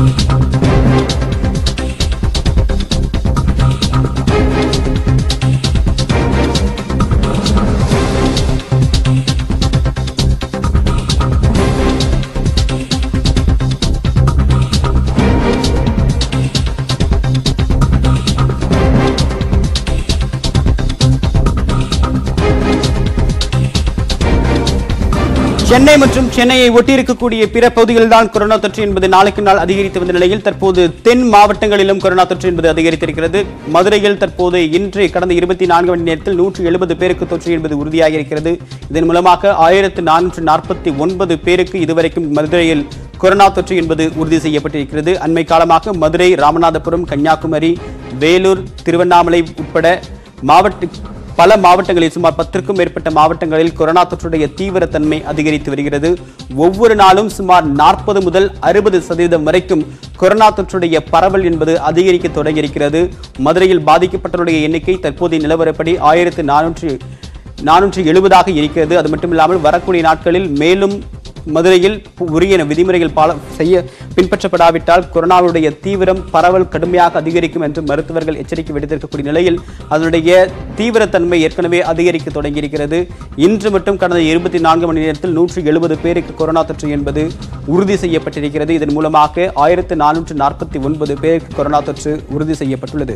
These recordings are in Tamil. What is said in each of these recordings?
சென்னை மற்றும் சென்னையை ஒட்டியிருக்கக்கூடிய பிற பகுதிகளில் தான் கொரோனா தொற்று என்பது நாளுக்கு நாள் அதிகரித்து வந்த நிலையில் தற்போது தென் மாவட்டங்களிலும் கொரோனா தொற்று என்பது அதிகரித்திருக்கிறது மதுரையில் தற்போது இன்று கடந்த இருபத்தி நான்கு மணி நேரத்தில் நூற்றி எழுபது பேருக்கு தொற்று என்பது உறுதியாக இருக்கிறது இதன் மூலமாக ஆயிரத்து நானூற்று நாற்பத்தி ஒன்பது பேருக்கு இதுவரைக்கும் மதுரையில் கொரோனா தொற்று என்பது உறுதி செய்யப்பட்டிருக்கிறது அண்மை காலமாக மதுரை ராமநாதபுரம் கன்னியாகுமரி வேலூர் திருவண்ணாமலை உட்பட மாவட்ட பல மாவட்டங்களில் சுமார் பத்திற்கும் மேற்பட்ட மாவட்டங்களில் கொரோனா தொற்றுடைய தீவிரத்தன்மை அதிகரித்து வருகிறது ஒவ்வொரு நாளும் சுமார் நாற்பது முதல் அறுபது சதவீதம் வரைக்கும் கொரோனா தொற்றுடைய பரவல் என்பது அதிகரிக்க தொடங்கியிருக்கிறது மதுரையில் பாதிக்கப்பட்டவருடைய எண்ணிக்கை தற்போதைய நிலவரப்படி ஆயிரத்து நானூற்று நானூற்று எழுபதாக இருக்கிறது அது மட்டும் இல்லாமல் வரக்கூடிய நாட்களில் மேலும் மதுரையில் உரிய விதிமுறைகள் பால செய்ய பின்பற்றப்படாவிட்டால் கொரோனாவுடைய தீவிரம் பரவல் கடுமையாக அதிகரிக்கும் என்று மருத்துவர்கள் எச்சரிக்கை விடுத்திருக்கக்கூடிய நிலையில் அதனுடைய தீவிரத்தன்மை ஏற்கனவே அதிகரிக்க தொடங்கியிருக்கிறது இன்று மட்டும் கடந்த இருபத்தி நான்கு மணி நேரத்தில் நூற்றி எழுபது பேருக்கு கொரோனா தொற்று என்பது உறுதி செய்யப்பட்டிருக்கிறது இதன் மூலமாக ஆயிரத்து நானூற்று நாற்பத்தி ஒன்பது பேருக்கு கொரோனா தொற்று உறுதி செய்யப்பட்டுள்ளது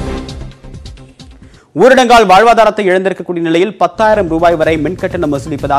ஊரடங்கால் வாழ்வாதாரத்தை இழந்திருக்கக்கூடிய நிலையில் பத்தாயிரம் ரூபாய் வரை மின்கட்டணம் வசூலிப்பதாக